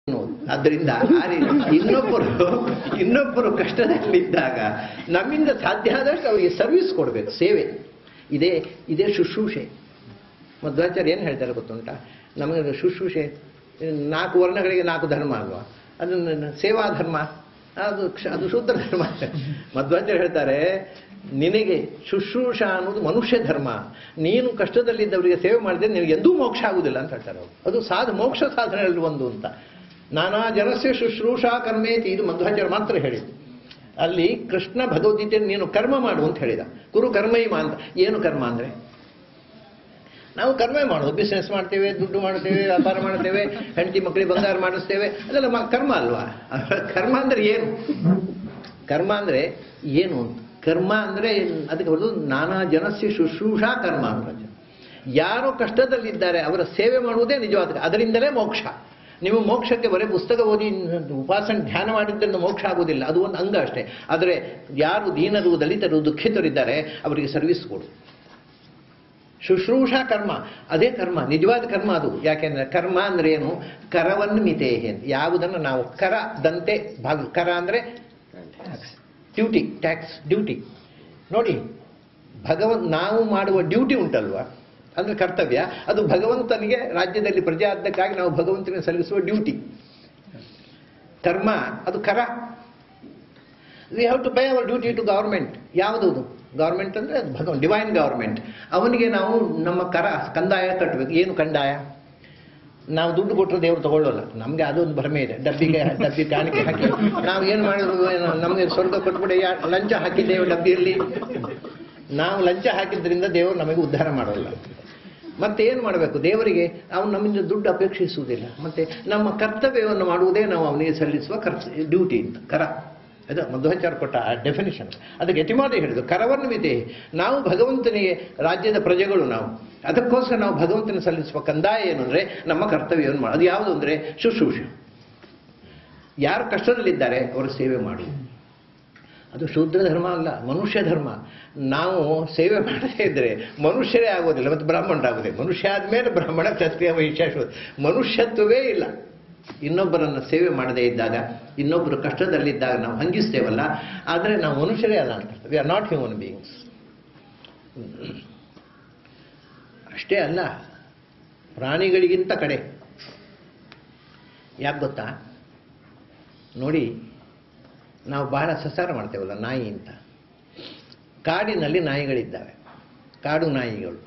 ಅನ್ನೋದು. ಆದ್ದರಿಂದ ಆ ರೀತಿ ಇನ್ನೊಬ್ಬರು ಇನ್ನೊಬ್ಬರು ಕಷ್ಟದಲ್ಲಿದ್ದಾಗ ನಮ್ಮಿಂದ ಸಾಧ್ಯ ಆದಷ್ಟು ಅವರಿಗೆ ಸರ್ವಿಸ್ ಕೊಡಬೇಕು ಸೇವೆ ಇದೇ ಇದೇ ಶುಶ್ರೂಷೆ ಮಧ್ವಾಚಾರ್ಯ ಏನು ಹೇಳ್ತಾರೆ ಗೊತ್ತುಂಟ ನಮಗೆ ಶುಶ್ರೂಷೆ ನಾಲ್ಕು ವರ್ಣಗಳಿಗೆ ನಾಲ್ಕು ಧರ್ಮ ಅಲ್ವಾ ಅದು ಸೇವಾ ಧರ್ಮ ಅದು ಕ್ಷ- ಅದು ಶುದ್ಧ ಧರ್ಮ ಮಧ್ವಾಚಾರ್ಯ ಹೇಳ್ತಾರೆ ನಿನಗೆ ಶುಶ್ರೂಷ ಅನ್ನೋದು ಮನುಷ್ಯ ಧರ್ಮ ನೀನು ಕಷ್ಟದಲ್ಲಿದ್ದವರಿಗೆ ಸೇವೆ ಮಾಡಿದ್ರೆ ನಿನಗೆ ಎಂದೂ ಮೋಕ್ಷ ಆಗುವುದಿಲ್ಲ ಅಂತ ಹೇಳ್ತಾರೆ ಅವರು ಅದು ಸಾಧ ಮೋಕ್ಷ ಸಾಧನೆಯಲ್ಲಿ ಒಂದು ಅಂತ ನಾನಾ ಜನಸ್ಯ ಶುಶ್ರೂಷಾ ಕರ್ಮೇತಿ ಇದು ಮಧ್ವಾಚಾರ್ಯ ಮಾತ್ರ ಹೇಳಿದ್ದು ಅಲ್ಲಿ ಕೃಷ್ಣ ಭಗವದ್ಗೀತೆ ನೀನು ಕರ್ಮ ಮಾಡು ಅಂತ ಹೇಳಿದ ಕುರು ಕರ್ಮೈಮ ಅಂತ ಏನು ಕರ್ಮ ಅಂದ್ರೆ ನಾವು ಕರ್ಮ ಮಾಡೋದು ಬಿಸ್ನೆಸ್ ಮಾಡ್ತೇವೆ ದುಡ್ಡು ಮಾಡ್ತೇವೆ ವ್ಯಾಪಾರ ಮಾಡ್ತೇವೆ ಹೆಂಡತಿ ಮಕ್ಕಳಿಗೆ ಬಂಗಾರ ಮಾಡಿಸ್ತೇವೆ ಅದೆಲ್ಲ ಮ- ಕರ್ಮ ಅಲ್ವಾ ಕರ್ಮ ಅಂದ್ರೆ ಏನು ಕರ್ಮ ಅಂದ್ರೆ ಏನು ಅಂತ ಕರ್ಮ ಅಂದ್ರೆ ಅದಕ್ಕೆ ಬರೋದು ನಾನಾ ಜನಸ್ಯ ಶುಶ್ರೂಷಾ ಕರ್ಮ ಅಂತ ಯಾರು ಕಷ್ಟದಲ್ಲಿದ್ದಾರೆ ಅವರ ಸೇವೆ ಮಾಡುವುದೇ ನಿಜವಾದ ಅದರಿಂದಲೇ ಮೋಕ್ಷ ನೀವು ಮೋಕ್ಷಕ್ಕೆ ಬರೀ ಪುಸ್ತಕ ಓದಿ ಉಪಾಸನೆ ಧ್ಯಾನ ಮಾಡಿದ್ದರಿಂದ ಮೋಕ್ಷ ಆಗುವುದಿಲ್ಲ ಅದು ಒಂದು ಅಂಗ ಅಷ್ಟೇ ಆದರೆ ಯಾರು ದೀನರು ದಲಿತರು ದುಃಖಿತರಿದ್ದಾರೆ ಅವರಿಗೆ ಸರ್ವಿಸ್ ಕೊಡು ಶುಶ್ರೂಷಾ ಕರ್ಮ ಅದೇ ಕರ್ಮ ನಿಜವಾದ ಕರ್ಮ ಅದು ಯಾಕೆಂದ್ರೆ ಕರ್ಮ ಅಂದ್ರೆ ಏನು ಕರವನ್ನು ಮಿತೇಹೆ ಅಂತ ಯಾವುದನ್ನು ನಾವು ಕರದಂತೆ ಭಾಗ ಕರ ಅಂದ್ರೆ ಡ್ಯೂಟಿ ಟ್ಯಾಕ್ಸ್ ಡ್ಯೂಟಿ ನೋಡಿ ಭಗವಂತ ನಾವು ಮಾಡುವ ಡ್ಯೂಟಿ ಉಂಟಲ್ವಾ ಅಂದ್ರೆ ಕರ್ತವ್ಯ ಅದು ಭಗವಂತನಿಗೆ ರಾಜ್ಯದಲ್ಲಿ ಪ್ರಜಾದ್ದಕ್ಕಾಗಿ ನಾವು ಭಗವಂತನಿಗೆ ಸಲ್ಲಿಸುವ ಡ್ಯೂಟಿ ಕರ್ಮ ಅದು ಕರ we have to pay our duty to government ಯಾವುದದು ಗವರ್ಮೆಂಟ್ ಅಂದರೆ ಅದು ಭಗವಂತ ಡಿವೈನ್ ಗವರ್ಮೆಂಟ್ ಅವನಿಗೆ ನಾವು ನಮ್ಮ ಕರ ಕಂದಾಯ ಕಟ್ಟಬೇಕು ಏನು ಕಂದಾಯ ನಾವು ದುಡ್ಡು ಕೊಟ್ಟರೆ ದೇವರು ತಗೊಳ್ಳೋಲ್ಲ ನಮಗೆ ಅದೊಂದು ಭ್ರಮೆ ಇದೆ ಡಬ್ಬಿಗೆ ಡಬ್ಬಿ ಕಾಣಿಕೆ ಹಾಕಿ ನಾವು ಏನು ಮಾಡಿದ್ರು ಏನು ನಮಗೆ ಸ್ವರ್ಗ ಕೊಟ್ಬಿಡಿ ಯಾ- ಲಂಚ ಹಾಕಿದ್ದೇವೆ ಡಬ್ಬಿಯಲ್ಲಿ ನಾವು ಲಂಚ ಹಾಕಿದ್ರಿಂದ ದೇವರು ನಮಗೆ ಉದ್ಧಾರ ಮಾಡೋಲ್ಲ ಮತ್ತೆ ಏನು ಮಾಡಬೇಕು ದೇವರಿಗೆ ಅವನು ನಮ್ಮಿಂದ ದುಡ್ಡು ಅಪೇಕ್ಷಿಸುವುದಿಲ್ಲ ಮತ್ತೆ ನಮ್ಮ ಕರ್ತವ್ಯವನ್ನು ಮಾಡುವುದೇ ನಾವು ಅವನಿಗೆ ಸಲ್ಲಿಸುವ ಕರ್ತ ಡ್ಯೂಟಿ ಅಂತ ಕರ ಅದು ಮಧ್ವಾಚಾರ್ಯ ಕೊಟ್ಟ ಆ ಡೆಫಿನಿಷನ್ ಅದಕ್ಕೆ ಎಟಿಮಾದಿ ಹೇಳಿದ್ರು ಕರವನ್ನು ಮಿತಿ ನಾವು ಭಗವಂತನಿಗೆ ರಾಜ್ಯದ ಪ್ರಜೆಗಳು ನಾವು ಅದಕ್ಕೋಸ್ಕರ ನಾವು ಭಗವಂತನ ಸಲ್ಲಿಸುವ ಕಂದಾಯ ಏನು ಅಂದರೆ ನಮ್ಮ ಕರ್ತವ್ಯವನ್ನು ಮಾಡಿ ಅದು ಯಾವುದು ಅಂದರೆ ಶುಶ್ರೂಷೆ ಯಾರು ಕಷ್ಟದಲ್ಲಿದ್ದಾರೆ ಅವರ ಸೇವೆ ಮಾಡಿ ಅದು ಶೂದ್ರ ಧರ್ಮ ಅಲ್ಲ ಮನುಷ್ಯ ಧರ್ಮ ನಾವು ಸೇವೆ ಮಾಡದೇ ಇದ್ದರೆ ಮನುಷ್ಯರೇ ಆಗೋದಿಲ್ಲ ಮತ್ತು ಬ್ರಾಹ್ಮಣರಾಗೋದಿಲ್ಲ ಮನುಷ್ಯ ಆದಮೇಲೆ ಬ್ರಾಹ್ಮಣ ಕ್ಷತ್ರಿಯ ವೈಶ್ಯ ಶೂದ್ರ. ಮನುಷ್ಯತ್ವವೇ ಇಲ್ಲ ಇನ್ನೊಬ್ಬರನ್ನು ಸೇವೆ ಮಾಡದೇ ಇದ್ದಾಗ ಇನ್ನೊಬ್ಬರು ಕಷ್ಟದಲ್ಲಿದ್ದಾಗ ನಾವು ಹಂಗಿಸ್ತೇವಲ್ಲ ಆದರೆ ನಾವು ಮನುಷ್ಯರೇ ಅಲ್ಲ ಅಂತ we are not human beings ಅಷ್ಟೇ ಅಲ್ಲ ಪ್ರಾಣಿಗಳಿಗಿಂತ ಕಡೆ ಯಾಕೆ ಗೊತ್ತಾ ನೋಡಿ ನಾವು ಬಹಳ ಸಸಾರ ಮಾಡ್ತೇವಲ್ಲ ನಾಯಿ ಅಂತ ಕಾಡಿನಲ್ಲಿ ನಾಯಿಗಳಿದ್ದಾವೆ ಕಾಡು ನಾಯಿಗಳು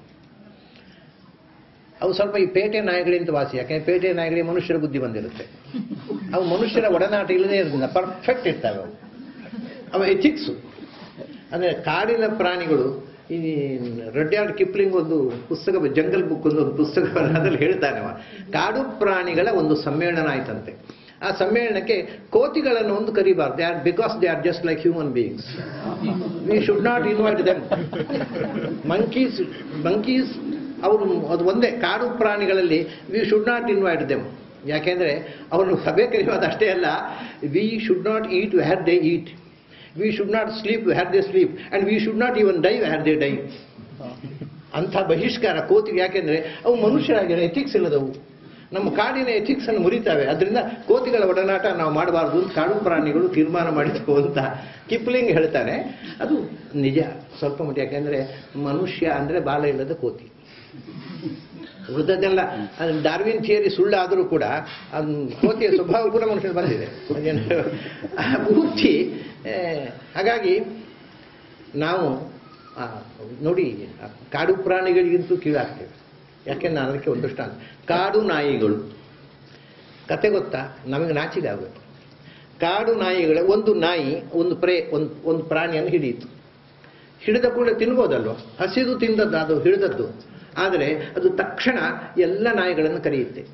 ಅವು ಸ್ವಲ್ಪ ಈ ಪೇಟೆ ನಾಯಿಗಳಿಂದ ವಾಸಿ ಯಾಕೆಂದ್ರೆ ಪೇಟೆ ನಾಯಿಗಳಿಗೆ ಮನುಷ್ಯರ ಬುದ್ಧಿ ಬಂದಿರುತ್ತೆ ಅವು ಮನುಷ್ಯರ ಒಡನಾಟ ಇಲ್ಲದೆ ಇರೋದ್ರಿಂದ ಪರ್ಫೆಕ್ಟ್ ಇರ್ತವೆ ಅವು ಅವು ಎಥಿಕ್ಸು ಅಂದರೆ ಕಾಡಿನ ಪ್ರಾಣಿಗಳು ಈ ರಡ್ಯಾರ್ಡ್ ಕಿಪ್ಲಿಂಗ್ ಒಂದು ಪುಸ್ತಕ ಜಂಗಲ್ ಬುಕ್ ಒಂದು ಒಂದು ಪುಸ್ತಕ ಅದರಲ್ಲಿ ಹೇಳ್ತಾನೆ ಅವ ಕಾಡು ಪ್ರಾಣಿಗಳ ಒಂದು ಸಮ್ಮೇಳನ ಆಯ್ತಂತೆ ಆ ಸಮ್ಮೇಳನಕ್ಕೆ ಕೋತಿಗಳನ್ನು ಒಂದು ಕರಿಬಾರ್ದು they are because they are just like human beings we should not invite them monkeys monkeys ಅವರು ಅದು ಒಂದೇ ಕಾಡು ಪ್ರಾಣಿಗಳಲ್ಲಿ we should not invite them ಯಾಕೆಂದರೆ ಅವರು ಸಭೆ ಕರೆಯೋದು ಅಷ್ಟೇ ಅಲ್ಲ we should not eat where they eat we should not sleep where they sleep and we should not even die where they die ಅಂಥ ಬಹಿಷ್ಕಾರ ಕೋತಿಗೆ ಯಾಕೆಂದರೆ ಅವು ಮನುಷ್ಯರಾಗಿರೋ ಎಥಿಕ್ಸ್ ಇಲ್ಲದವು ನಮ್ಮ ಕಾಡಿನ ಎಥಿಕ್ಸ್ ಅನ್ನು ಮುರಿತಾವೆ ಅದರಿಂದ ಕೋತಿಗಳ ಒಡನಾಟ ನಾವು ಮಾಡಬಾರ್ದು ಅಂತ ಕಾಡು ಪ್ರಾಣಿಗಳು ತೀರ್ಮಾನ ಮಾಡಿದ್ವು ಅಂತ ಕಿಪ್ಲಿಂಗ್ ಹೇಳ್ತಾನೆ ಅದು ನಿಜ ಸ್ವಲ್ಪ ಮಟ್ಟ ಯಾಕೆಂದರೆ ಮನುಷ್ಯ ಅಂದರೆ ಬಾಲ ಇಲ್ಲದ ಕೋತಿ ಉಳಿದದ್ದೆಲ್ಲ ಅದು ಡಾರ್ವಿನ್ ಥಿಯರಿ ಸುಳ್ಳಾದರೂ ಕೂಡ ಅದು ಕೋತಿಯ ಸ್ವಭಾವ ಕೂಡ ಮನುಷ್ಯನ ಬಂದಿದೆ ಅದೇನು ಆ ಬುದ್ಧಿ ಆ, ಹಾಗಾಗಿ ನಾವು ಆ, ನೋಡಿ ಆ ಕಾಡು ಪ್ರಾಣಿಗಳಿಗಿಂತೂ ಕಿವಿಯಾಗ್ತೇವೆ ಯಾಕೆಂದ್ರೆ ನಾನು ಅದಕ್ಕೆ ಒಂದು ದೃಷ್ಟಾಂತ ಕಾಡು ನಾಯಿಗಳು ಕತೆ ಗೊತ್ತಾ ನಮಗೆ ನಾಚಿಕೆ ಆಗುತ್ತೆ ಕಾಡು ನಾಯಿಗಳ ಒಂದು ನಾಯಿ ಒಂದು ಪ್ರೇ ಒಂದು ಒಂದು ಪ್ರಾಣಿಯನ್ನು ಹಿಡಿಯಿತು ಹಿಡಿದ ಕೂಡ ತಿನ್ಬೋದಲ್ವ ಹಸಿದು ತಿಂದದ್ದು ಅದು ಹಿಡಿದದ್ದು ಆದರೆ ಅದು ತಕ್ಷಣ ಎಲ್ಲ ನಾಯಿಗಳನ್ನು ಕರೆಯುತ್ತೆ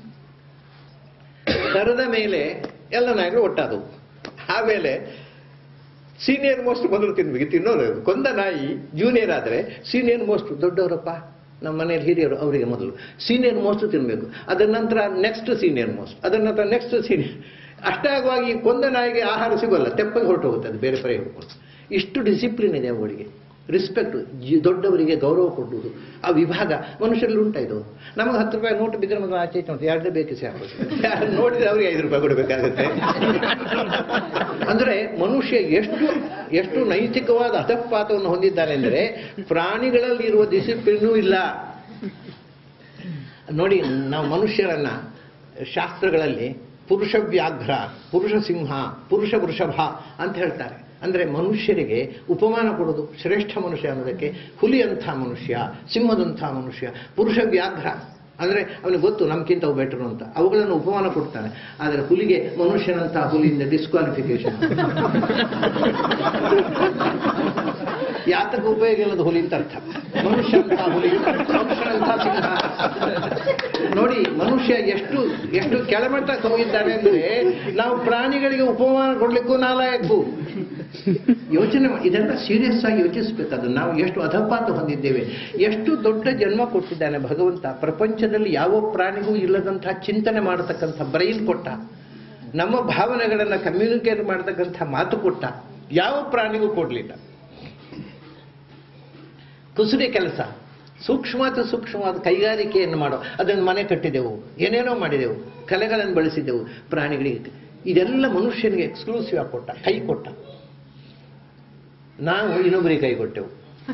ಕರೆದ ಮೇಲೆ ಎಲ್ಲ ನಾಯಿಗಳು ಒಟ್ಟಾದವು ಆಮೇಲೆ ಸೀನಿಯರ್ ಮೋಸ್ಟ್ ಮೊದಲು ತಿನ್ಬೇಕು ತಿನ್ನೋರು ಕೊಂದ ನಾಯಿ ಜೂನಿಯರ್ ಆದರೆ ಸೀನಿಯರ್ ಮೋಸ್ಟ್ ದೊಡ್ಡವರಪ್ಪ ನಮ್ಮ ಮನೆಯಲ್ಲಿ ಹಿರಿಯರು ಅವರಿಗೆ ಮೊದಲು ಸೀನಿಯರ್ ಮೋಸ್ಟ್ ತಿನ್ನಬೇಕು ಅದರ ನಂತರ ನೆಕ್ಸ್ಟ್ ಸೀನಿಯರ್ ಮೋಸ್ಟ್ ಅದರ ನಂತರ ನೆಕ್ಸ್ಟ್ ಸೀನಿಯರ್ ಅಷ್ಟಾಗುವಾಗಿ ಕೊಂದ ನಾಯಿಗೆ ಆಹಾರ ಸಿಗೋಲ್ಲ ತೆಪ್ಪಗೆ ಹೊರಟು ಹೋಗುತ್ತೆ ಅದು ಬೇರೆ ಪರೆ ಹಿಡ್ಕೊಂಡು ಇಷ್ಟು ಡಿಸಿಪ್ಲಿನ್ ಇದೆ ಅವುಗಳಿಗೆ ರಿಸ್ಪೆಕ್ಟ್ ದೊಡ್ಡವರಿಗೆ ಗೌರವ ಕೊಡುವುದು ಆ ವಿಭಾಗ ಮನುಷ್ಯರಲ್ಲಿ ಉಂಟ ಇದು ನಮಗೆ ಹತ್ತು ರೂಪಾಯಿ ನೋಟು ಬಿದ್ದರೆ ಮಗ ಆಚೆ ಈಚೆ ಉಂಟು ಎರಡೇ ಬೇಕು ಸಾಕು ಯಾರು ನೋಡಿದ್ರೆ ಅವರಿಗೆ ಐದು ರೂಪಾಯಿ ಕೊಡಬೇಕಾಗುತ್ತೆ ಅಂದರೆ ಮನುಷ್ಯ ಎಷ್ಟು ಎಷ್ಟು ನೈತಿಕವಾದ ಅಧಪಾತವನ್ನು ಹೊಂದಿದ್ದಾನೆ ಅಂದರೆ ಪ್ರಾಣಿಗಳಲ್ಲಿ ಇರುವ ಡಿಸಿಪ್ಲಿನೂ ಇಲ್ಲ ನೋಡಿ ನಾವು ಮನುಷ್ಯರನ್ನ ಶಾಸ್ತ್ರಗಳಲ್ಲಿ ಪುರುಷ ವ್ಯಾಘ್ರ ಪುರುಷ ಸಿಂಹ ಪುರುಷ ವೃಷಭ ಅಂತ ಹೇಳ್ತಾರೆ ಅಂದರೆ ಮನುಷ್ಯರಿಗೆ ಉಪಮಾನ ಕೊಡೋದು ಶ್ರೇಷ್ಠ ಮನುಷ್ಯ ಅನ್ನೋದಕ್ಕೆ ಹುಲಿಯಂಥ ಮನುಷ್ಯ ಸಿಂಹದಂಥ ಮನುಷ್ಯ ಪುರುಷ ವ್ಯಾಘ್ರ ಅಂದರೆ ಅವನಿಗೆ ಗೊತ್ತು ನಮ್ಗಿಂತ ಅವು ಬೆಟರು ಅಂತ ಅವುಗಳನ್ನು ಉಪಮಾನ ಕೊಡ್ತಾನೆ ಆದರೆ ಹುಲಿಗೆ ಮನುಷ್ಯನಂಥ ಹುಲಿಯಿಂದ ಡಿಸ್ಕ್ವಾಲಿಫಿಕೇಶನ್ ಯಾತಕ್ಕೆ ಉಪಯೋಗ ಇಲ್ಲದ ಹುಲಿ ಅಂತ ಅರ್ಥ ಮನುಷ್ಯಂಥ ಹುಲಿ ಮನುಷ್ಯನಂಥ ಸಿಂಹ ನೋಡಿ ಮನುಷ್ಯ ಎಷ್ಟು ಎಷ್ಟು ಕೆಳಮಟ್ಟಕ್ಕೆ ಹೋಗಿದ್ದಾನೆ ಅಂದರೆ ನಾವು ಪ್ರಾಣಿಗಳಿಗೆ ಉಪಮಾನ ಕೊಡ್ಲಿಕ್ಕೂ ನಾಲಾಯಕ್ಕೂ ಯೋಚನೆ ಮಾ- ಇದೆಲ್ಲ ಸೀರಿಯಸ್ ಆಗಿ ಯೋಚಿಸಬೇಕದು ನಾವು ಎಷ್ಟು ಅಧಪಾತ ಹೊಂದಿದ್ದೇವೆ ಎಷ್ಟು ದೊಡ್ಡ ಜನ್ಮ ಕೊಟ್ಟಿದ್ದಾನೆ ಭಗವಂತ ಪ್ರಪಂಚದಲ್ಲಿ ಯಾವ ಪ್ರಾಣಿಗೂ ಇಲ್ಲದಂತಹ ಚಿಂತನೆ ಮಾಡತಕ್ಕಂಥ ಬ್ರೈನ್ ಕೊಟ್ಟ ನಮ್ಮ ಭಾವನೆಗಳನ್ನು ಕಮ್ಯುನಿಕೇಟ್ ಮಾಡತಕ್ಕಂಥ ಮಾತು ಕೊಟ್ಟ ಯಾವ ಪ್ರಾಣಿಗೂ ಕೊಡಲಿಲ್ಲ ಕುಸುರಿ ಕೆಲಸ ಸೂಕ್ಷ್ಮಾತ ಸೂಕ್ಷ್ಮವಾದ ಕೈಗಾರಿಕೆಯನ್ನು ಮಾಡೋ ಅದನ್ನು ಮನೆ ಕಟ್ಟಿದೆವು ಏನೇನೋ ಮಾಡಿದೆವು ಕಲೆಗಳನ್ನು ಬಳಸಿದೆವು ಪ್ರಾಣಿಗಳಿಗೆ ಇದೆಲ್ಲ ಮನುಷ್ಯನಿಗೆ ಎಕ್ಸ್ಕ್ಲೂಸಿವ್ ಆಗಿ ಕೊಟ್ಟ ಕೈ ಕೊಟ್ಟ ನಾವು ಇನ್ನೊಬ್ಬರಿಗೆ ಕೈ ಕೊಟ್ಟೆವು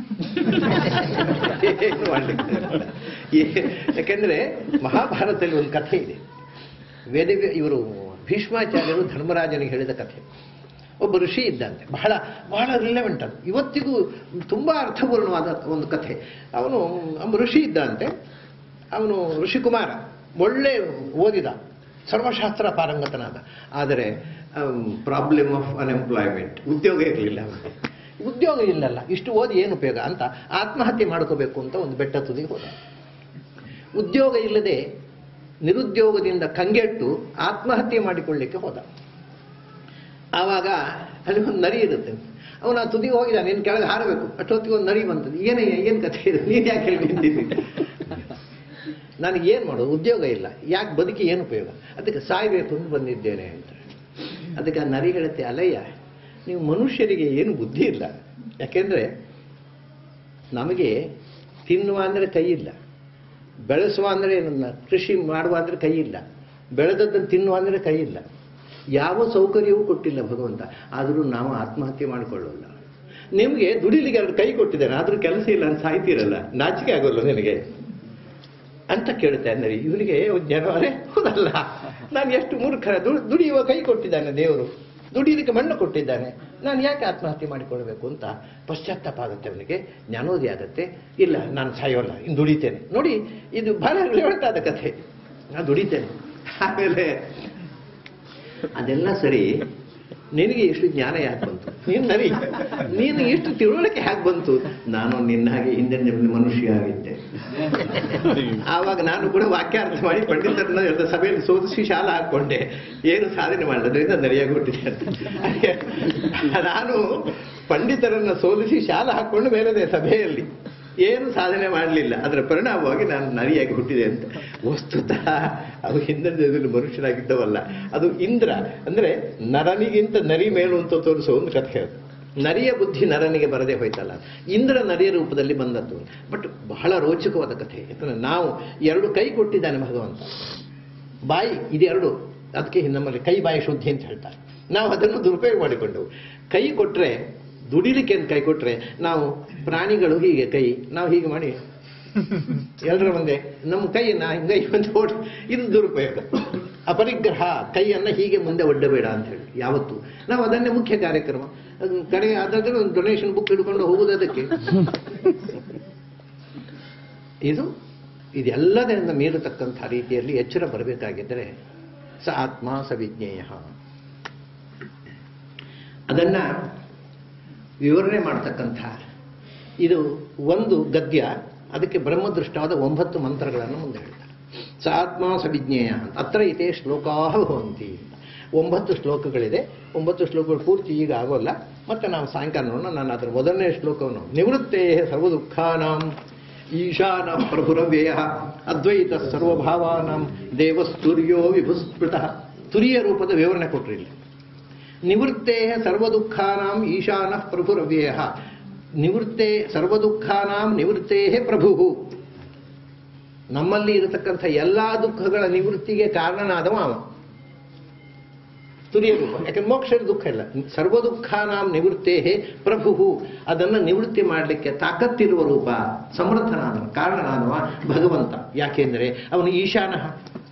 ಏನು ಮಾಡ್ಲಿಕ್ಕೆ ಏ- ಯಾಕೆಂದ್ರೆ ಮಹಾಭಾರತದಲ್ಲಿ ಒಂದು ಕಥೆ ಇದೆ ವೇದ ಇವರು ಭೀಷ್ಮಾಚಾರ್ಯರು ಧರ್ಮರಾಜನಿಗೆ ಹೇಳಿದ ಕಥೆ ಒಬ್ಬ ಋಷಿ ಇದ್ದಂತೆ ಬಹಳ ಬಹಳ ರಿಲೆವೆಂಟ್ ಅದು ಇವತ್ತಿಗೂ ತುಂಬಾ ಅರ್ಥಪೂರ್ಣವಾದ ಒಂದು ಕಥೆ ಅವನು ಒಬ್ಬ ಋಷಿ ಇದ್ದಂತೆ ಅವನು ಋಷಿಕುಮಾರ ಒಳ್ಳೆ ಓದಿದ ಸರ್ವಶಾಸ್ತ್ರ ಪಾರಂಗತನಾದ ಆದರೆ ಪ್ರಾಬ್ಲಮ್ ಆಫ್ ಅನ್ಎಂಪ್ಲಾಯ್ಮೆಂಟ್ ಉದ್ಯೋಗ ಇರಲಿಲ್ಲ ಅವನಿಗೆ ಉದ್ಯೋಗ ಇಲ್ಲಲ್ಲ ಇಷ್ಟು ಓದಿ ಏನು ಉಪಯೋಗ ಅಂತ ಆತ್ಮಹತ್ಯೆ ಮಾಡ್ಕೋಬೇಕು ಅಂತ ಒಂದು ಬೆಟ್ಟ ತುದಿಗೆ ಹೋದ ಉದ್ಯೋಗ ಇಲ್ಲದೆ ನಿರುದ್ಯೋಗದಿಂದ ಕಂಗೆಟ್ಟು ಆತ್ಮಹತ್ಯೆ ಮಾಡಿಕೊಳ್ಳಿಕ್ಕೆ ಹೋದ ಆವಾಗ ಅಲ್ಲಿ ಒಂದು ನರಿ ಇರುತ್ತೆ ಅವನು ಆ ತುದಿಗೆ ಹೋಗಿದ್ದಾನೆ ನೀನು ಕೆಳಗೆ ಹಾರಬೇಕು ಅಷ್ಟೊತ್ತಿಗೆ ಒಂದು ನರಿ ಬಂತದ್ದು ಏನಯ್ಯ ಏನು ಕಥೆ ಇದೆ ನೀನು ಯಾಕೆ ಹೇಳಿ ನಿಂತಿದ್ದೀನಿ ನನಗೆ ಏನು ಮಾಡೋದು ಉದ್ಯೋಗ ಇಲ್ಲ ಯಾಕೆ ಬದುಕಿ ಏನು ಉಪಯೋಗ ಅದಕ್ಕೆ ಸಾಯ್ಬೇಕು ಅಂತ ಬಂದಿದ್ದೇನೆ ಅಂತ ಅದಕ್ಕೆ ಆ ನರಿ ಹೇಳುತ್ತೆ ಅಲ್ಲಯ್ಯ ನೀವು ಮನುಷ್ಯರಿಗೆ ಏನು ಬುದ್ಧಿ ಇಲ್ಲ ಯಾಕೆಂದರೆ ನಮಗೆ ತಿನ್ನುವ ಅಂದರೆ ಕೈ ಇಲ್ಲ ಬೆಳೆಸುವ ಅಂದರೆ ಏನನ್ನ ಕೃಷಿ ಮಾಡುವ ಅಂದರೆ ಕೈ ಇಲ್ಲ ಬೆಳೆದದ್ದನ್ನು ತಿನ್ನುವ ಅಂದರೆ ಕೈ ಇಲ್ಲ ಯಾವ ಸೌಕರ್ಯವೂ ಕೊಟ್ಟಿಲ್ಲ ಭಗವಂತ ಆದರೂ ನಾವು ಆತ್ಮಹತ್ಯೆ ಮಾಡಿಕೊಳ್ಳೋಲ್ಲ ನಿಮಗೆ ದುಡಿಲಿಕ್ಕೆ ಎರಡು ಕೈ ಕೊಟ್ಟಿದ್ದಾನೆ ಆದರೂ ಕೆಲಸ ಇಲ್ಲ ಅಂತ ಸಾಯ್ತೀರಲ್ಲ ನಾಚಿಕೆ ಆಗೋಲ್ಲ ನಿನಗೆ ಅಂತ ಕೇಳ್ತಾ ಇದ್ದಾರೆ ಇವನಿಗೆ ಜನವರೇ ಹೌದಲ್ಲ ನಾನು ಎಷ್ಟು ಮೂರ್ಖ ದು- ದುಡಿಯುವ ಕೈ ಕೊಟ್ಟಿದ್ದಾನೆ ದೇವರು ದುಡಿಯಲಿಕ್ಕೆ ಮಣ್ಣು ಕೊಟ್ಟಿದ್ದಾನೆ ನಾನು ಯಾಕೆ ಆತ್ಮಹತ್ಯೆ ಮಾಡಿಕೊಳ್ಬೇಕು ಅಂತ ಪಶ್ಚಾತ್ತಾಪ ಆಗುತ್ತೆ ಅವನಿಗೆ ಜ್ಞಾನೋದಯ ಆಗುತ್ತೆ ಇಲ್ಲ ನಾನು ಸಾಯೋಲ್ಲ ಇನ್ನು ದುಡಿತೇನೆ ನೋಡಿ ಇದು ಬಹಳ ರಿಲೆವೆಂಟ್ ಕಥೆ ನಾನು ದುಡಿತೇನೆ ಆಮೇಲೆ ಅದೆಲ್ಲ ಸರಿ ನಿನಗೆ ಎಷ್ಟು ಜ್ಞಾನ ಯಾಕೆ ಬಂತು ನೀನು ನರಿ ನೀನು ಎಷ್ಟು ತಿಳುವಳಿಕೆ ಯಾಕೆ ಬಂತು ನಾನು ನಿನ್ನ ಹಾಗೆ ಹಿಂದಿನ ಜನ್ಮದಲ್ಲಿ ಮನುಷ್ಯ ಆಗಿದ್ದೆ ಆವಾಗ ನಾನು ಕೂಡ ವಾಕ್ಯಾರ್ಥ ಮಾಡಿ ಪಂಡಿತರನ್ನ ಎಲ್ಲ ಸಭೆಯಲ್ಲಿ ಸೋದಿಸಿ ಶಾಲ ಹಾಕೊಂಡೆ ಏನು ಸಾಧನೆ ಮಾಡಿದ್ರಿಂದ ನರಿಯಾಗಿ ಹುಟ್ಟಿದೆ ಅಂತ ನಾನು ಪಂಡಿತರನ್ನ ಸೋಲಿಸಿ ಶಾಲ ಹಾಕೊಂಡು ಮೇಲದೆ ಸಭೆಯಲ್ಲಿ ಏನು ಸಾಧನೆ ಮಾಡಲಿಲ್ಲ ಅದರ ಪರಿಣಾಮವಾಗಿ ನಾನು ನರಿಯಾಗಿ ಹುಟ್ಟಿದೆ ಅಂತ ವಸ್ತುತಃ ಅವು ಹಿಂದಿನ ದಿನದಲ್ಲಿ ಮನುಷ್ಯನಾಗಿದ್ದವಲ್ಲ ಅದು ಇಂದ್ರ ಅಂದ್ರೆ ನರನಿಗಿಂತ ನರಿ ಮೇಲು ಅಂತ ತೋರಿಸೋ ಒಂದು ಕಥೆ ಅದು ನರಿಯ ಬುದ್ಧಿ ನರನಿಗೆ ಬರದೇ ಹೋಯ್ತಲ್ಲ ಇಂದ್ರ ನರಿಯ ರೂಪದಲ್ಲಿ ಬಂದದ್ದು ಬಟ್ ಬಹಳ ರೋಚಕವಾದ ಕಥೆ ಯಾಕಂದ್ರೆ ನಾವು ಎರಡು ಕೈ ಕೊಟ್ಟಿದ್ದಾನೆ ಭಗವಂತ ಬಾಯಿ ಇದೆರಡು ಅದಕ್ಕೆ ನಮ್ಮಲ್ಲಿ ಕೈ ಬಾಯಿ ಶುದ್ಧಿ ಅಂತ ಹೇಳ್ತಾರೆ ನಾವು ಅದನ್ನು ದುರುಪಯೋಗ ಮಾಡಿಕೊಂಡೆವು ಕೈ ಕೊಟ್ಟರೆ ದುಡಿಲಿಕ್ಕೆ ಅಂತ ಕೈ ಕೊಟ್ಟರೆ ನಾವು ಪ್ರಾಣಿಗಳು ಹೀಗೆ ಕೈ ನಾವು ಹೀಗೆ ಮಾಡಿ ಎಲ್ಲರ ಮುಂದೆ ನಮ್ಮ ಕೈಯನ್ನ ಹಿಂಗೆ ಒಂದು ಓಡಿ ಇದು ದುರುಪಯೋಗ ಅಪರಿಗ್ರಹ ಕೈಯನ್ನ ಹೀಗೆ ಮುಂದೆ ಒಡ್ಡಬೇಡ ಅಂತ ಹೇಳಿ ಯಾವತ್ತು ನಾವು ಅದನ್ನೇ ಮುಖ್ಯ ಕಾರ್ಯಕ್ರಮ ಅದು ಕಡೆ ಅದಾದ್ರೆ ಒಂದು ಡೊನೇಷನ್ ಬುಕ್ ಹಿಡ್ಕೊಂಡು ಹೋಗುದು ಅದಕ್ಕೆ ಇದು ಇದೆಲ್ಲದರಿಂದ ಮೀರತಕ್ಕಂಥ ರೀತಿಯಲ್ಲಿ ಎಚ್ಚರ ಬರಬೇಕಾಗಿದ್ದರೆ ಸ ಆತ್ಮ ಸ ವಿಜ್ಞೇಯ ಅದನ್ನ ವಿವರಣೆ ಮಾಡ್ತಕ್ಕಂಥ ಇದು ಒಂದು ಗದ್ಯ ಅದಕ್ಕೆ ಬ್ರಹ್ಮದೃಷ್ಟವಾದ ಒಂಬತ್ತು ಮಂತ್ರಗಳನ್ನು ಮುಂದೆ ಹೇಳ್ತಾರೆ ಸ ಆತ್ಮ ಸ ವಿಜ್ಞೇಯ ಅಂತ ಅತ್ರ ಇತೆ ಶ್ಲೋಕಾ ಭವಂತಿ ಅಂತ. ಒಂಬತ್ತು ಶ್ಲೋಕಗಳಿದೆ ಒಂಬತ್ತು ಶ್ಲೋಕಗಳು ಪೂರ್ತಿ ಈಗ ಆಗೋಲ್ಲ ಮತ್ತೆ ನಾವು ಸಾಯಂಕಾಲ ನೋಡೋಣ ನಾನು ಅದರ ಮೊದಲನೇ ಶ್ಲೋಕವನ್ನು ನಿವೃತ್ತೇ ಸರ್ವ ದುಃಖಾನಾಂ ಈಶಾನ ಪ್ರಭುರವ್ಯಯ ಅದ್ವೈತ ಸರ್ವಭಾವಾನಾಂ ದೇವಸ್ತುರ್ಯೋ ವಿಭುಸ್ಮೃತ ತುರಿಯ ರೂಪದ ವಿವರಣೆ ಕೊಟ್ಟರು ಇಲ್ಲಿ ನಿವೃತ್ತೇ ಸರ್ವ ದುಃಖಾನಾಂ ಈಶಾನ ಪ್ರಭುರವ್ಯಯ ನಿವೃತ್ತೇ ಸರ್ವದುಃಖಾನಾಂ ನಿವೃತ್ತೇ ಪ್ರಭು ನಮ್ಮಲ್ಲಿ ಇರತಕ್ಕಂಥ ಎಲ್ಲಾ ದುಃಖಗಳ ನಿವೃತ್ತಿಗೆ ಕಾರಣನಾದವ ಅವ ತುರಿಯ ರೂಪ ಯಾಕಂದ್ರೆ ಮೋಕ್ಷದ ದುಃಖ ಇಲ್ಲ ಸರ್ವ ದುಃಖಾನಾಂ ನಿವೃತ್ತೇ ಪ್ರಭು ಅದನ್ನು ನಿವೃತ್ತಿ ಮಾಡಲಿಕ್ಕೆ ತಾಕತ್ತಿರುವ ರೂಪ ಸಮರ್ಥನಾದವ ಕಾರಣನಾದವ ಭಗವಂತ ಯಾಕೆಂದ್ರೆ ಅವನು ಈಶಾನಃ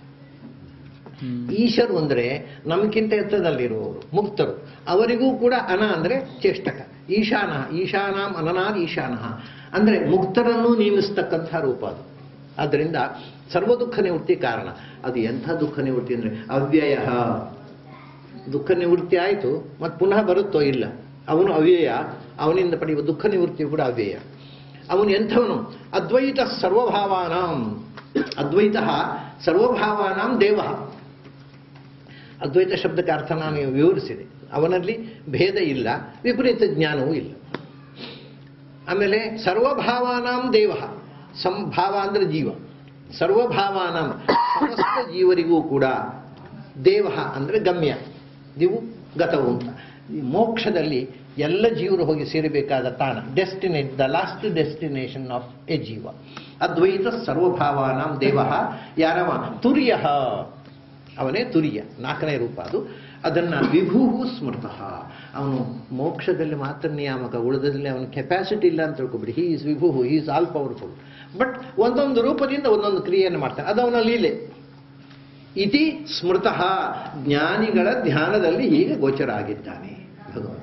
ಈಶರು ಅಂದರೆ ನಮಗಿಂತ ಎತ್ತರದಲ್ಲಿರುವವರು ಮುಕ್ತರು ಅವರಿಗೂ ಕೂಡ ಅನ ಅಂದರೆ ಚೇಷ್ಟಕ ಈಶಾನ ಈಶಾನಾಂ ಅನನಾದ್ ಈಶಾನಃ ಅಂದರೆ ಮುಕ್ತರನ್ನು ನೇಮಿಸ್ತಕ್ಕಂಥ ರೂಪ ಅದು ಆದ್ದರಿಂದ ಸರ್ವ ದುಃಖ ನಿವೃತ್ತಿ ಕಾರಣ ಅದು ಎಂಥ ದುಃಖ ನಿವೃತ್ತಿ ಅಂದರೆ ಅವ್ಯಯ ದುಃಖ ನಿವೃತ್ತಿ ಆಯಿತು ಮತ್ತು ಪುನಃ ಬರುತ್ತೋ ಇಲ್ಲ ಅವನು ಅವ್ಯಯ ಅವನಿಂದ ಪಡೆಯುವ ದುಃಖ ನಿವೃತ್ತಿಯು ಕೂಡ ಅವ್ಯಯ ಅವನು ಎಂಥವನು ಅದ್ವೈತ ಸರ್ವಭಾವಾನಾಂ ಅದ್ವೈತ ಸರ್ವಭಾವಾನಾಂ ದೇವ ಅದ್ವೈತ ಶಬ್ದಕ್ಕೆ ಅರ್ಥ ನಾನು ವಿವರಿಸಿದೆ ಅವನಲ್ಲಿ ಭೇದ ಇಲ್ಲ ವಿಪರೀತ ಜ್ಞಾನವೂ ಇಲ್ಲ ಆಮೇಲೆ ಸರ್ವಭಾವಾನಾಂ ದೇವ ಸಂಭಾವ ಅಂದರೆ ಜೀವ ಸರ್ವಭಾವಾನಾಂ ಸಮಸ್ತ ಜೀವರಿಗೂ ಕೂಡ ದೇವ ಅಂದರೆ ಗಮ್ಯ ನೀವು ಗತವು ಅಂತ ಈ ಮೋಕ್ಷದಲ್ಲಿ ಎಲ್ಲ ಜೀವರು ಹೋಗಿ ಸೇರಬೇಕಾದ ತಾಣ destinate the last destination of a ಜೀವ ಅದ್ವೈತ ಸರ್ವಭಾವಾನಾಂ ದೇವ ಯಾರವ ತುರ್ಯ ಅವನೇ ತುರಿಯ ನಾಲ್ಕನೇ ರೂಪ ಅದು ಅದನ್ನು ವಿಭೂ ಸ್ಮೃತಃ ಅವನು ಮೋಕ್ಷದಲ್ಲಿ ಮಾತ್ರ ನಿಯಾಮಕ ಉಳಿದಲ್ಲಿ ಅವನ ಕೆಪಾಸಿಟಿ ಇಲ್ಲ ಅಂತ ತಿಳ್ಕೊಬಿಡಿ ಹೀ ಈಸ್ ವಿಭೂ he is all powerful but ಒಂದೊಂದು ರೂಪದಿಂದ ಒಂದೊಂದು ಕ್ರಿಯೆಯನ್ನು ಮಾಡ್ತಾನೆ ಅದು ಅವನ ಲೀಲೆ ಇತಿ ಸ್ಮೃತಃ ಜ್ಞಾನಿಗಳ ಧ್ಯಾನದಲ್ಲಿ ಹೀಗೆ ಗೋಚರ ಆಗಿದ್ದಾನೆ ಭಗವಂತ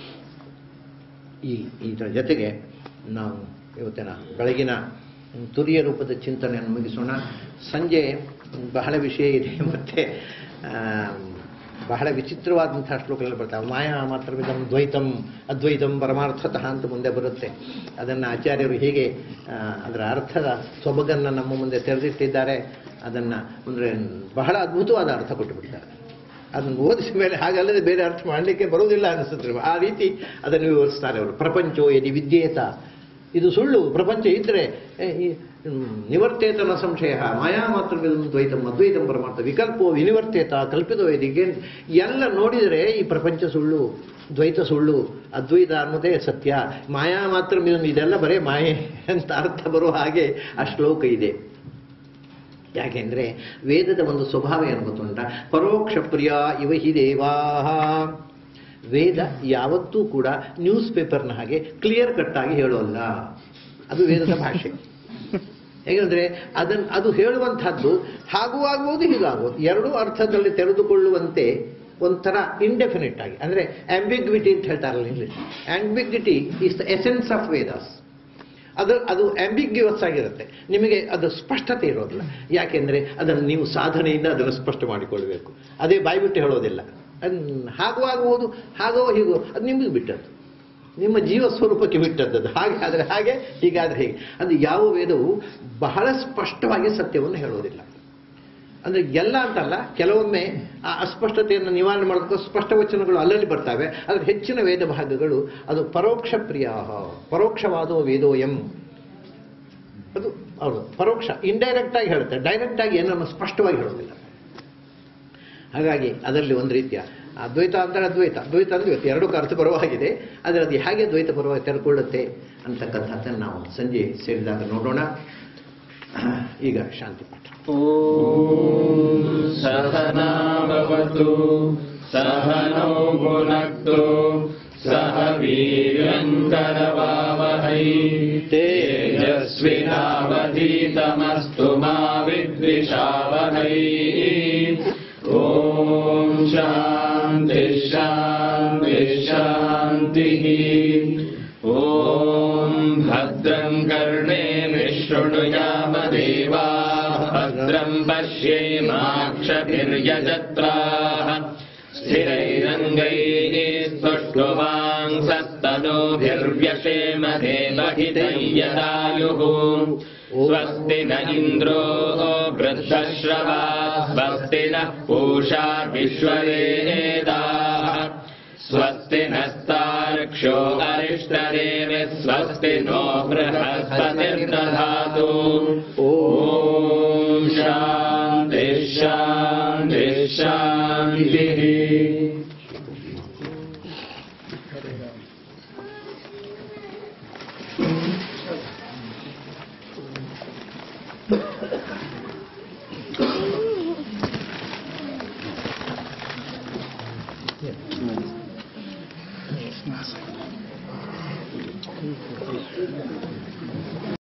ಈ ಇದರ ಜೊತೆಗೆ ನಾವು ಇವತ್ತಿನ ಬೆಳಗಿನ ತುರಿಯ ರೂಪದ ಚಿಂತನೆಯನ್ನು ಮುಗಿಸೋಣ ಸಂಜೆ ಬಹಳ ವಿಷಯ ಇದೆ ಮತ್ತೆ ಆ, ಬಹಳ ವಿಚಿತ್ರವಾದಂತಹ ಶ್ಲೋಕಗಳು ಬರ್ತಾವೆ ಮಾಯಾ ಮಾತ್ರವಿದಂ ದ್ವೈತಂ ಅದ್ವೈತಂ ಪರಮಾರ್ಥತಃ ಅಂತ ಮುಂದೆ ಬರುತ್ತೆ ಅದನ್ನು ಆಚಾರ್ಯರು ಹೇಗೆ ಆ, ಅದರ ಅರ್ಥದ ಸೊಬಗನ್ನು ನಮ್ಮ ಮುಂದೆ ತೆರೆದಿಟ್ಟಿದ್ದಾರೆ ಅದನ್ನು ಅಂದರೆ ಬಹಳ ಅದ್ಭುತವಾದ ಅರ್ಥ ಕೊಟ್ಟುಬಿಟ್ಟಿದ್ದಾರೆ ಅದನ್ನು ಓದಿಸಿದ ಮೇಲೆ ಹಾಗಲ್ಲದೆ ಬೇರೆ ಅರ್ಥ ಮಾಡಲಿಕ್ಕೆ ಬರುವುದಿಲ್ಲ ಅನಿಸುತ್ತೆ ಆ ರೀತಿ ಅದನ್ನು ವಿವರಿಸ್ತಾರೆ ಅವರು ಪ್ರಪಂಚೋ ಯದಿ ವಿದ್ಯೇತ ಇದು ಸುಳ್ಳು ಪ್ರಪಂಚ ಇದ್ದರೆ ಏ, ಈ, ಹ್ಮ್, ನಿವರ್ತೇತನ ಸಂಶಯ ಮಾಯಾ ಮಾತ್ರ ದ್ವೈತಂ ಅದ್ವೈತಂ ಪರಮಾರ್ಥ ವಿಕಲ್ಪೋ ವಿನಿವರ್ತೇತ ಕಲ್ಪಿತೋ ಇದಿಗೆ ಎಲ್ಲ ನೋಡಿದರೆ ಈ ಪ್ರಪಂಚ ಸುಳ್ಳು ದ್ವೈತ ಸುಳ್ಳು ಅದ್ವೈತ ಅನ್ನೋದೇ ಸತ್ಯ ಮಾಯಾ ಮಾತ್ರ ಇದೆಲ್ಲ ಬರೇ ಮಾಯೆ ಅಂತ ಅರ್ಥ ಬರೋ ಹಾಗೆ ಆ ಶ್ಲೋಕ ಇದೆ ಯಾಕೆಂದ್ರೆ ವೇದದ ಒಂದು ಸ್ವಭಾವ ಏನು ಗೊತ್ತುಂಟ ಪರೋಕ್ಷ ಪ್ರಿಯ ಇವ ಹಿ ದೇವಾಹ ವೇದ ಯಾವತ್ತೂ ಕೂಡ ನ್ಯೂಸ್ ಪೇಪರ್ನ ಹಾಗೆ ಕ್ಲಿಯರ್ ಕಟ್ ಆಗಿ ಹೇಳೋಲ್ಲ ಅದು ವೇದದ ಭಾಷೆ ಹೇಗೆಂದ್ರೆ ಅದನ್ನು ಅದು ಹೇಳುವಂಥದ್ದು ಹಾಗೂ ಆಗ್ಬೋದು ಹೀಗಾಗ್ಬೋದು ಎರಡೂ ಅರ್ಥದಲ್ಲಿ ತೆರೆದುಕೊಳ್ಳುವಂತೆ ಒಂಥರ ಇಂಡೆಫಿನಿಟ್ ಆಗಿ ಅಂದರೆ ಆಂಬಿಗ್ವಿಟಿ ಅಂತ ಹೇಳ್ತಾರಲ್ಲ English ambiguity is the essence of Vedas ಅದು ಅದು ಆಂಬಿಗ್ಯೂಸ್ ಆಗಿರುತ್ತೆ ನಿಮಗೆ ಅದು ಸ್ಪಷ್ಟತೆ ಇರೋದಿಲ್ಲ ಯಾಕೆಂದರೆ ಅದನ್ನು ನೀವು ಸಾಧನೆಯಿಂದ ಅದನ್ನು ಸ್ಪಷ್ಟ ಮಾಡಿಕೊಳ್ಬೇಕು ಅದೇ ಬಾಯ್ಬಿಟ್ಟು ಹೇಳೋದಿಲ್ಲ ಅನ್- ಹಾಗೂ ಆಗ್ಬೋದು ಹಾಗೋ ಹೀಗೋ ಅದು ನಿಮಗೆ ಬಿಟ್ಟದ್ದು ನಿಮ್ಮ ಜೀವ ಸ್ವರೂಪಕ್ಕೆ ಬಿಟ್ಟದ್ದು ಅದು ಹಾಗೆ ಆದರೆ ಹಾಗೆ ಹೀಗಾದರೆ ಹೇಗೆ ಅದು ಯಾವ ವೇದವು ಬಹಳ ಸ್ಪಷ್ಟವಾಗಿ ಸತ್ಯವನ್ನು ಹೇಳೋದಿಲ್ಲ ಅಂದರೆ ಎಲ್ಲ ಅಂತಲ್ಲ ಕೆಲವೊಮ್ಮೆ ಆ ಅಸ್ಪಷ್ಟತೆಯನ್ನು ನಿವಾರಣೆ ಮಾಡೋದಕ್ಕೆ ಸ್ಪಷ್ಟ ವಚನಗಳು ಅಲ್ಲಲ್ಲಿ ಬರ್ತವೆ ಆದರೆ ಹೆಚ್ಚಿನ ವೇದ ಭಾಗಗಳು ಅದು ಪರೋಕ್ಷ ಪ್ರಿಯ ಪರೋಕ್ಷವಾದೋ ವೇದೋಯಂ ಅದು ಹೌದು ಪರೋಕ್ಷ ಇಂಡೈರೆಕ್ಟ್ ಆಗಿ ಹೇಳುತ್ತೆ ಡೈರೆಕ್ಟ್ ಆಗಿ ಏನನ್ನು ಸ್ಪಷ್ಟವಾಗಿ ಹೇಳೋದಿಲ್ಲ ಹಾಗಾಗಿ ಅದರಲ್ಲಿ ಒಂದು ರೀತಿಯ ಅದ್ವೈತ ಅಂದರೆ ಅದ್ವೈತ ಅದ್ವೈತ ಅಂದ್ರೆ ಇವತ್ತು ಎರಡಕ್ಕೂ ಅರ್ಥ ಪರವಾಗಿದೆ ಆದರೆ ಅದು ಹೇಗೆ ದ್ವೈತ ಪರವಾಗಿ ತೆರೆಕೊಳ್ಳುತ್ತೆ ಅಂತಕ್ಕಂಥದ್ದನ್ನು ನಾವು ಸಂಜೆ ಸೇರಿದಾಗ ನೋಡೋಣ ಈಗ ಶಾಂತಿ ಪಾಠ ॐ सहनावतु सहनौ भुनक्तु सह वीर्यङ्करवावहै तेजस्विनावधीतमस्तु मा विद्विषावहै ॐ शान्तिः शान्तिः शान्तिः ॐ भद्रम् कर्णे विशृणुयामदेवाः भद्रम् पश्येमाक्षभिर्यजत्राः स्थिरैरङ्गैः स्पष्टुवाङ्सस्तनोभिर्व्यशेम देवहितम् यदायुः स्वस्ति न इन्द्रो वृद्धश्रवा स्वस्ति नः पूषा विश्ववेदाः स्वस्ति नस्तार्क्ष्यो अरिष्टदेव स्वस्ति नो बृहस्पतिर्दधातु ॐ शान्ति शान्ति शान्तिः